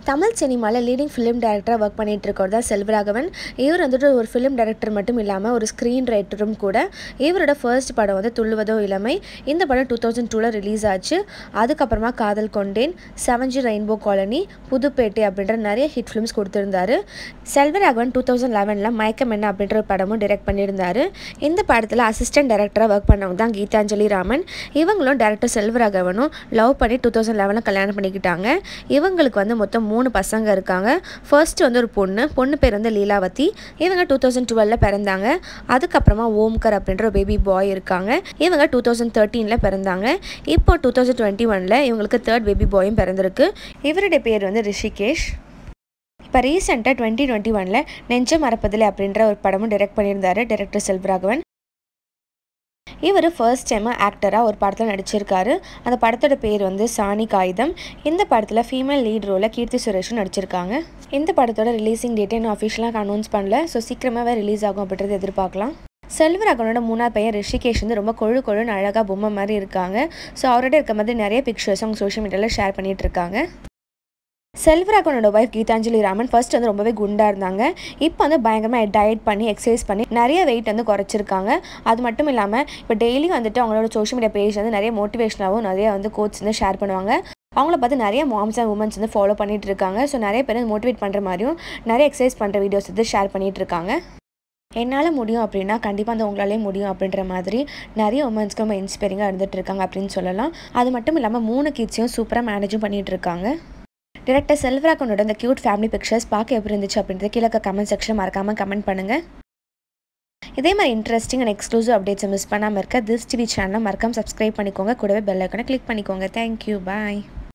தமிழ் சினிமாவில் leading film டைரக்டராக work பண்ணிட்டு இருக்கிறது தான் செல்வராகவன் இவர் வந்துட்டு ஒரு ஃபிலிம் டைரக்டர் மட்டும் இல்லாமல் ஒரு ஸ்க்ரீன் ரைட்டரும் கூட இவரோட ஃபர்ஸ்ட் படம் வந்து துள்ளுவதோ இளமை இந்த படம் டூ தௌசண்ட் டூவில் ரிலீஸ் ஆச்சு அதுக்கப்புறமா காதல் கொண்டேன் செவன்ஜி ரெயின்போ காலனி புதுப்பேட்டை அப்படின்ற நிறைய ஹிட் ஃபிலிம்ஸ் கொடுத்துருந்தாரு செல்வராகவன் டூ தௌசண்ட் லெவனில் மயக்கம் என்ன அப்படின்ற ஒரு படமும் டைரக்ட் பண்ணியிருந்தாரு இந்த படத்தில் அசிஸ்டன்ட் டைரக்டராக ஒர்க் பண்ணவங்க தான் கீதாஞ்சலி ராமன் இவங்களும் டேரக்டர் செல்வராகவனும் லவ் பண்ணி டூ தௌசண்ட் லெவனில் கல்யாணம் பண்ணிக்கிட்டாங்க இவங்களுக்கு வந்து மொத்தம் மூணு பசங்க இருக்காங்க ஃபர்ஸ்ட் வந்து ஒரு பொண்ணு பொண்ணு பேர் வந்து லீலாவதி இவங்க டூ தௌசண்ட் டுவெலில் பிறந்தாங்க அதுக்கப்புறமா ஓம்கர் அப்படின்ற ஒரு பேபி பாய் இருக்காங்க இவங்க டூ தௌசண்ட் தேர்ட்டீனில் பிறந்தாங்க இப்போ டூ தௌசண்ட் டுவெண்ட்டி ஒனில் இவங்களுக்கு தேர்ட் பேபி பாயும் பிறந்திருக்கு இவருடைய பேர் வந்து ரிஷிகேஷ் இப்போ ரீசெண்டாக டுவெண்ட்டி டுவெண்ட்டி ஒனில் நெஞ்சம் மறப்பதில்லை அப்படின்ற ஒரு படமும் டைரக்ட் பண்ணியிருந்தாரு டைரக்டர் செல்வராகவன் இவர் ஃபர்ஸ்ட் டைமாக ஆக்டராக ஒரு படத்தில் நடிச்சிருக்காரு அந்த படத்தோட பேர் வந்து சாணி காகிதம் இந்த படத்தில் ஃபீமேல் லீட் ரோலில் கீர்த்தி சுரேஷும் நடிச்சிருக்காங்க இந்த படத்தோட ரிலீசிங் டேட்டை இன்னும் அஃபிஷியலாக அனௌன்ஸ் பண்ணல ஸோ சீக்கிரமாகவே ரிலீஸ் ஆகும் அப்படின்றது எதிர்பார்க்கலாம் செல்வராகவனோட மூணாவது பையன் ரிஷிகேஷ் வந்து ரொம்ப கொழு கொழுன்னு அழகாக பொம்மை மாதிரி இருக்காங்க ஸோ அவரோட இருக்க மாதிரி நிறைய பிக்சர்ஸ் அவங்க சோஷியல் மீடியாவில் ஷேர் பண்ணிட்டு இருக்காங்க செல்வராகவனோட ஒய்ஃப் கீதாஞ்சலி ராமன் ஃபர்ஸ்ட் வந்து ரொம்பவே குண்டாக இருந்தாங்க இப்போ வந்து பயங்கரமாக டயட் பண்ணி எக்ஸசைஸ் பண்ணி நிறைய வெயிட் வந்து குறைச்சிருக்காங்க அது மட்டும் இல்லாமல் இப்போ டெய்லியும் வந்துட்டு அவங்களோட சோஷியல் மீடியா பேஜ் வந்து நிறைய மோட்டிவேஷனாகவும் நிறைய வந்து கோச் வந்து ஷேர் பண்ணுவாங்க அவங்கள பார்த்து நிறைய மாம்ஸ் அண்ட் உமன்ஸ் வந்து ஃபாலோ பண்ணிட்டு இருக்காங்க ஸோ நிறைய பேர் மோட்டிவேட் பண்ணுற மாதிரியும் நிறைய எக்ஸசைஸ் பண்ணுற வீடியோஸ் வந்து ஷேர் பண்ணிட்டு இருக்காங்க என்னால் முடியும் அப்படின்னா கண்டிப்பாக அந்த உங்களாலே முடியும் அப்படின்ற மாதிரி நிறைய உமன்ஸ்க்கு ரொம்ப இன்ஸ்பைரிங்காக இருந்துட்டு இருக்காங்க அப்படின்னு சொல்லலாம் அது மட்டும் இல்லாமல் மூணு கிட்ஸையும் சூப்பராக மேனேஜும் பண்ணிட்டு இருக்காங்க டிரெக்டர் செல்வராகவனோட இந்த க்யூட் ஃபேமிலி பிக்சர்ஸ் பார்க்க எப்படி இருந்துச்சு அப்படின்றது கீழே கமெண்ட் செக்ஷன் மறக்காமல் கமெண்ட் பண்ணுங்கள் இதே மாதிரி இன்ட்ரெஸ்டிங் அண்ட் எக்ஸ்க்ளூசிவ் அப்டேட்ஸை மிஸ் பண்ணாமல் இருக்க திஸ் டிவி சேனலை மறக்காம சப்ஸ்கிரைப் பண்ணிக்கோங்க கூடவே பெல் ஐக்கனை கிளிக் பண்ணிக்கோங்க தேங்க்யூ பாய்